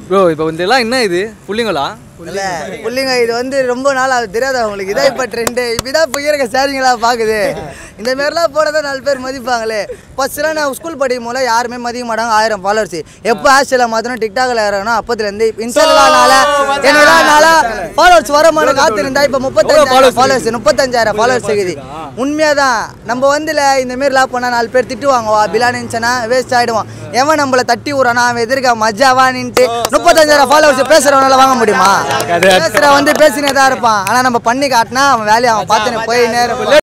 bro இப்போ வந்து எல்லாம் என்ன இது புள்ளிங்களா இல்ல புள்ளிங்க இது வந்து ரொம்ப நாள் அது தெரியாதா உங்களுக்கு இதான் இப்போ ட்ரெண்டு இப்படிதான் புயலுங்க சாரிங்களா பாக்குது இந்த மாதிரிலாம் போனதான் நாலு பேர் மதிப்பாங்களே ஃபர்ஸ்ட்லாம் நான் ஸ்கூல் படிக்கும் போல யாருமே மதிக்க மாட்டாங்க ஆயிரம் ஃபாலோவர்ஸ் எப்போ ஹாஸ்டலில் மாற்றணும் டிக்டாக்ல இறங்கணும் அப்போதுலேருந்து இன்ஸ்டாகிராம்னால என்னடானால ஃபாலோவர்ஸ் வர மாதிரி காத்திருந்தா இப்போ முப்பத்தஞ்சாயிரம் ஃபாலோவர்ஸ் முப்பத்தஞ்சாயிரம் ஃபாலோவர்ஸ் இருக்குது உண்மையாக தான் நம்ம வந்துல இந்த மாரிலாம் பண்ணால் நாலு பேர் திட்டுவாங்க அப்படிலாம் நினச்சனா வேஸ்ட் ஆகிடுவான் எவன் நம்மளை தட்டி விட்றானா அவன் எதிர்க்க மஜாவானின்ட்டு முப்பத்தஞ்சாயிரம் ஃபாலோவர்ஸ் பேசுகிறவனால வாங்க முடியுமா பேசுகிற வந்து பேசினே தான் இருப்பான் ஆனால் நம்ம பண்ணி காட்டினா அவன் வேலையை அவன் பார்த்துன்னு போயினே இருப்பான்